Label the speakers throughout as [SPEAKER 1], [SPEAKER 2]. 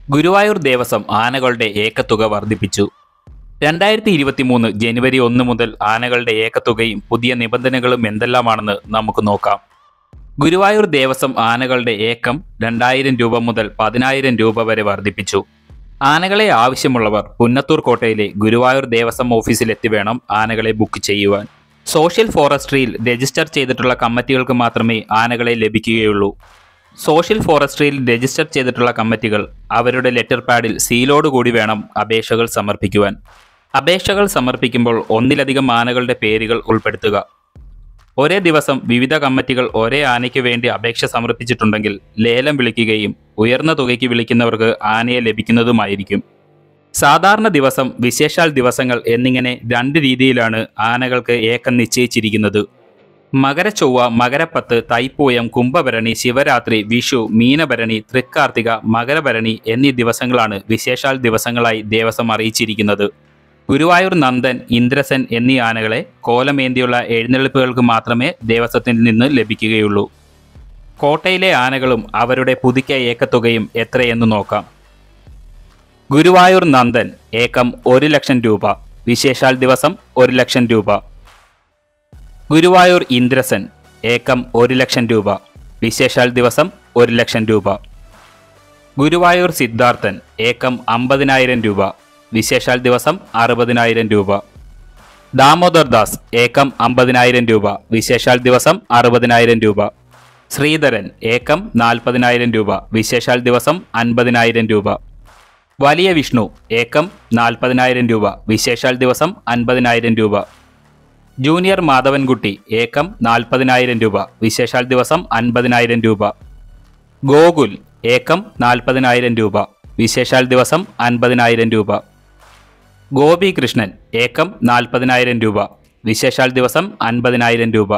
[SPEAKER 1] ഗുരുവായൂർ ദേവസ്വം ആനകളുടെ ഏക്കത്തുക വർദ്ധിപ്പിച്ചു രണ്ടായിരത്തി ഇരുപത്തിമൂന്ന് ജനുവരി ഒന്ന് മുതൽ ആനകളുടെ ഏക്കത്തുകയും പുതിയ നിബന്ധനകളും എന്തെല്ലാമാണെന്ന് നമുക്ക് നോക്കാം ഗുരുവായൂർ ദേവസ്വം ആനകളുടെ ഏക്കം രണ്ടായിരം രൂപ മുതൽ പതിനായിരം രൂപ വരെ വർദ്ധിപ്പിച്ചു ആനകളെ ആവശ്യമുള്ളവർ പുന്നത്തൂർ കോട്ടയിലെ ഗുരുവായൂർ ദേവസ്വം ഓഫീസിലെത്തി വേണം ആനകളെ ബുക്ക് ചെയ്യുവാൻ സോഷ്യൽ ഫോറസ്ട്രിയിൽ രജിസ്റ്റർ ചെയ്തിട്ടുള്ള കമ്മിറ്റികൾക്ക് മാത്രമേ ആനകളെ ലഭിക്കുകയുള്ളൂ സോഷ്യൽ ഫോറസ്ട്രിയിൽ രജിസ്റ്റർ ചെയ്തിട്ടുള്ള കമ്മിറ്റികൾ അവരുടെ ലെറ്റർ പാഡിൽ സീലോട് കൂടി വേണം അപേക്ഷകൾ സമർപ്പിക്കുവാൻ അപേക്ഷകൾ സമർപ്പിക്കുമ്പോൾ ഒന്നിലധികം ആനകളുടെ പേരുകൾ ഉൾപ്പെടുത്തുക ഒരേ ദിവസം വിവിധ കമ്മിറ്റികൾ ഒരേ ആനയ്ക്ക് വേണ്ടി അപേക്ഷ സമർപ്പിച്ചിട്ടുണ്ടെങ്കിൽ ലേലം വിളിക്കുകയും ഉയർന്ന തുകയ്ക്ക് വിളിക്കുന്നവർക്ക് ആനയെ ലഭിക്കുന്നതുമായിരിക്കും സാധാരണ ദിവസം വിശേഷാൽ ദിവസങ്ങൾ എന്നിങ്ങനെ രണ്ട് രീതിയിലാണ് ആനകൾക്ക് ഏക്കം നിശ്ചയിച്ചിരിക്കുന്നത് മകരച്ചൊവ്വ മകരപ്പത്ത് തൈപ്പൂയം കുംഭഭരണി ശിവരാത്രി വിഷു മീനഭരണി തൃക്കാർത്തിക മകരഭരണി എന്നീ ദിവസങ്ങളാണ് വിശേഷാൽ ദിവസങ്ങളായി ദേവസ്വം അറിയിച്ചിരിക്കുന്നത് ഗുരുവായൂർ നന്ദൻ ഇന്ദ്രസൻ എന്നീ ആനകളെ കോലമേന്തിയുള്ള എഴുന്നള്ളിപ്പുകൾക്ക് മാത്രമേ ദേവസ്വത്തിൽ നിന്ന് ലഭിക്കുകയുള്ളൂ കോട്ടയിലെ ആനകളും അവരുടെ പുതുക്കിയ ഏക്കത്തുകയും എത്രയെന്ന് നോക്കാം ഗുരുവായൂർ നന്ദൻ ഏക്കം ഒരു ലക്ഷം രൂപ വിശേഷാൽ ദിവസം ഒരു ലക്ഷം രൂപ ഗുരുവായൂർ ഇന്ദ്രസൻ ഏക്കം ഒരു ലക്ഷം രൂപ വിശേഷാൽ ദിവസം ഒരു ലക്ഷം രൂപ ഗുരുവായൂർ സിദ്ധാർത്ഥൻ ഏക്കം അമ്പതിനായിരം രൂപ വിശേഷാൽ ദിവസം അറുപതിനായിരം രൂപ ദാമോദർ ദാസ് ഏക്കം അമ്പതിനായിരം രൂപ വിശേഷാൽ ദിവസം അറുപതിനായിരം രൂപ ശ്രീധരൻ ഏക്കം നാൽപ്പതിനായിരം രൂപ വിശേഷാൽ ദിവസം അൻപതിനായിരം രൂപ വലിയ വിഷ്ണു ഏക്കം നാൽപ്പതിനായിരം രൂപ വിശേഷാൽ ദിവസം അൻപതിനായിരം രൂപ ജൂനിയർ മാധവൻകുട്ടി ഏക്കം നാൽപ്പതിനായിരം രൂപ വിശേഷാൽ ദിവസം അൻപതിനായിരം രൂപ ഗോകുൽ ഏക്കം നാൽപ്പതിനായിരം രൂപ വിശേഷാൽ ദിവസം അൻപതിനായിരം രൂപ ഗോപി കൃഷ്ണൻ ഏക്കം നാൽപ്പതിനായിരം രൂപ വിശേഷാൽ ദിവസം അൻപതിനായിരം രൂപ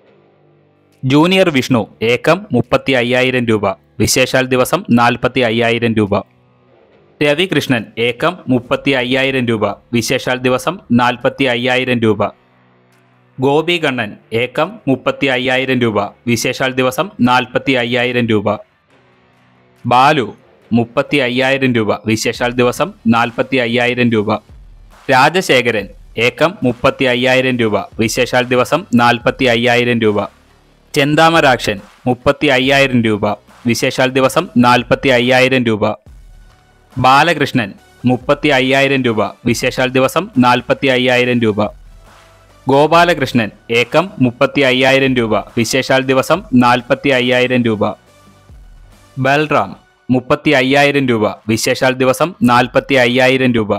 [SPEAKER 1] ജൂനിയർ വിഷ്ണു ഏക്കം മുപ്പത്തി അയ്യായിരം രൂപ വിശേഷാൽ ദിവസം നാൽപ്പത്തി അയ്യായിരം രൂപ രവികൃഷ്ണൻ ഏക്കം മുപ്പത്തി അയ്യായിരം രൂപ വിശേഷാൽ ദിവസം നാൽപ്പത്തി അയ്യായിരം രൂപ ഗോപി കണ്ണൻ ഏക്കം മുപ്പത്തി അയ്യായിരം രൂപ വിശേഷാൽ ദിവസം നാൽപ്പത്തി അയ്യായിരം രൂപ ബാലു മുപ്പത്തി അയ്യായിരം രൂപ വിശേഷാൽ ദിവസം നാൽപ്പത്തി അയ്യായിരം രൂപ രാജശേഖരൻ ഏക്കം മുപ്പത്തി അയ്യായിരം രൂപ വിശേഷാൽ ദിവസം നാൽപ്പത്തി അയ്യായിരം രൂപ ചെന്താമരാക്ഷൻ മുപ്പത്തി അയ്യായിരം രൂപ വിശേഷാൽ ദിവസം നാൽപ്പത്തി അയ്യായിരം രൂപ ബാലകൃഷ്ണൻ മുപ്പത്തി അയ്യായിരം രൂപ വിശേഷാൽ ദിവസം നാൽപ്പത്തി അയ്യായിരം രൂപ ഗോപാലകൃഷ്ണൻ ഏക്കം മുപ്പത്തി അയ്യായിരം രൂപ വിശേഷാൽ ദിവസം നാൽപ്പത്തി അയ്യായിരം രൂപ ബൽറാം മുപ്പത്തി അയ്യായിരം രൂപ വിശേഷാൽ ദിവസം നാൽപ്പത്തി അയ്യായിരം രൂപ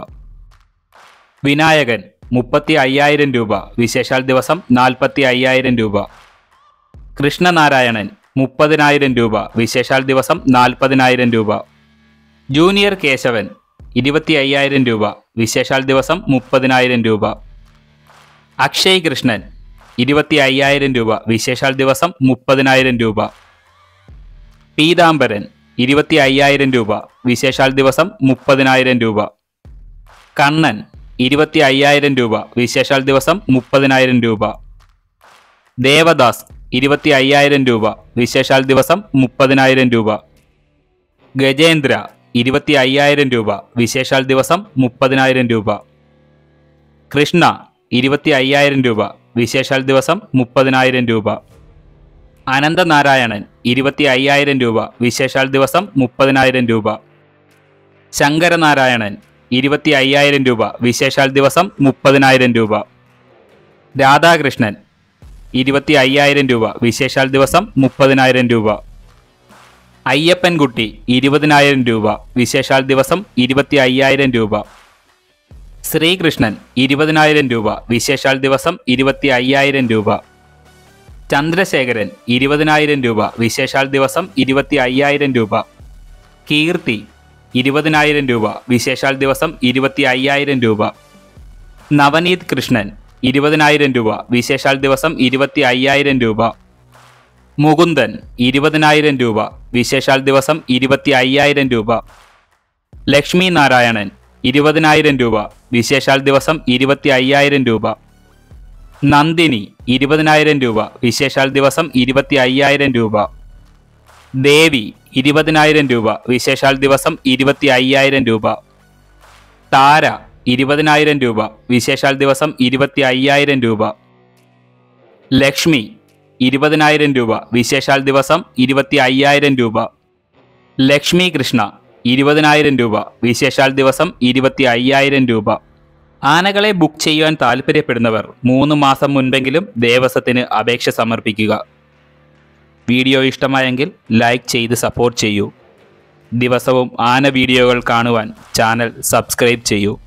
[SPEAKER 1] വിനായകൻ മുപ്പത്തി അയ്യായിരം രൂപ വിശേഷാൽ ദിവസം നാൽപ്പത്തി അയ്യായിരം രൂപ കൃഷ്ണനാരായണൻ മുപ്പതിനായിരം രൂപ വിശേഷാൽ ദിവസം നാൽപ്പതിനായിരം രൂപ ജൂനിയർ കേശവൻ ഇരുപത്തി അയ്യായിരം രൂപ വിശേഷാൽ ദിവസം മുപ്പതിനായിരം രൂപ അക്ഷയ് കൃഷ്ണൻ ഇരുപത്തി അയ്യായിരം രൂപ വിശേഷാൽ ദിവസം മുപ്പതിനായിരം രൂപ പീതാംബരൻ ഇരുപത്തി അയ്യായിരം രൂപ വിശേഷാൽ ദിവസം മുപ്പതിനായിരം രൂപ കണ്ണൻ ഇരുപത്തി അയ്യായിരം രൂപ വിശേഷാൽ ദിവസം മുപ്പതിനായിരം രൂപ ദേവദാസ് ഇരുപത്തി അയ്യായിരം രൂപ വിശേഷാൽ ദിവസം മുപ്പതിനായിരം രൂപ ഗജേന്ദ്ര ഇരുപത്തി അയ്യായിരം രൂപ വിശേഷാൽ ദിവസം മുപ്പതിനായിരം രൂപ കൃഷ്ണ ഇരുപത്തി അയ്യായിരം രൂപ വിശേഷാൽ ദിവസം മുപ്പതിനായിരം രൂപ അനന്തനാരായണൻ ഇരുപത്തി അയ്യായിരം രൂപ വിശേഷാൽ ദിവസം മുപ്പതിനായിരം രൂപ ശങ്കരനാരായണൻ ഇരുപത്തി അയ്യായിരം രൂപ വിശേഷാൽ ദിവസം മുപ്പതിനായിരം രൂപ രാധാകൃഷ്ണൻ ഇരുപത്തി അയ്യായിരം രൂപ വിശേഷാൽ ദിവസം മുപ്പതിനായിരം രൂപ അയ്യപ്പൻകുട്ടി ഇരുപതിനായിരം രൂപ വിശേഷാൽ ദിവസം ഇരുപത്തി അയ്യായിരം രൂപ ശ്രീകൃഷ്ണൻ ഇരുപതിനായിരം രൂപ വിശേഷാൽ ദിവസം ഇരുപത്തി അയ്യായിരം രൂപ ചന്ദ്രശേഖരൻ ഇരുപതിനായിരം രൂപ വിശേഷാൽ ദിവസം ഇരുപത്തി അയ്യായിരം രൂപ കീർത്തി ഇരുപതിനായിരം രൂപ വിശേഷാൽ ദിവസം ഇരുപത്തി അയ്യായിരം രൂപ നവനീത് കൃഷ്ണൻ ഇരുപതിനായിരം രൂപ വിശേഷാൽ ദിവസം ഇരുപത്തി അയ്യായിരം രൂപ മുകുന്ദൻ ഇരുപതിനായിരം രൂപ വിശേഷാൽ ദിവസം ഇരുപത്തി അയ്യായിരം രൂപ ലക്ഷ്മി നാരായണൻ ഇരുപതിനായിരം രൂപ വിശേഷാൽ ദിവസം ഇരുപത്തി അയ്യായിരം രൂപ നന്ദിനി ഇരുപതിനായിരം രൂപ വിശേഷാൽ ദിവസം ഇരുപത്തി അയ്യായിരം രൂപ ദേവി ഇരുപതിനായിരം രൂപ വിശേഷാൽ ദിവസം ഇരുപത്തി അയ്യായിരം രൂപ താര ഇരുപതിനായിരം രൂപ വിശേഷാൽ ദിവസം ഇരുപത്തി അയ്യായിരം രൂപ ലക്ഷ്മി ഇരുപതിനായിരം രൂപ വിശേഷാൽ ദിവസം ഇരുപത്തി അയ്യായിരം രൂപ ലക്ഷ്മി കൃഷ്ണ ഇരുപതിനായിരം രൂപ വിശേഷാൽ ദിവസം ഇരുപത്തി അയ്യായിരം രൂപ ആനകളെ ബുക്ക് ചെയ്യുവാൻ താൽപ്പര്യപ്പെടുന്നവർ മൂന്ന് മാസം മുൻപെങ്കിലും ദേവസ്വത്തിന് അപേക്ഷ സമർപ്പിക്കുക വീഡിയോ ഇഷ്ടമായെങ്കിൽ ലൈക്ക് ചെയ്ത് സപ്പോർട്ട് ചെയ്യൂ ദിവസവും ആന വീഡിയോകൾ കാണുവാൻ ചാനൽ സബ്സ്ക്രൈബ് ചെയ്യൂ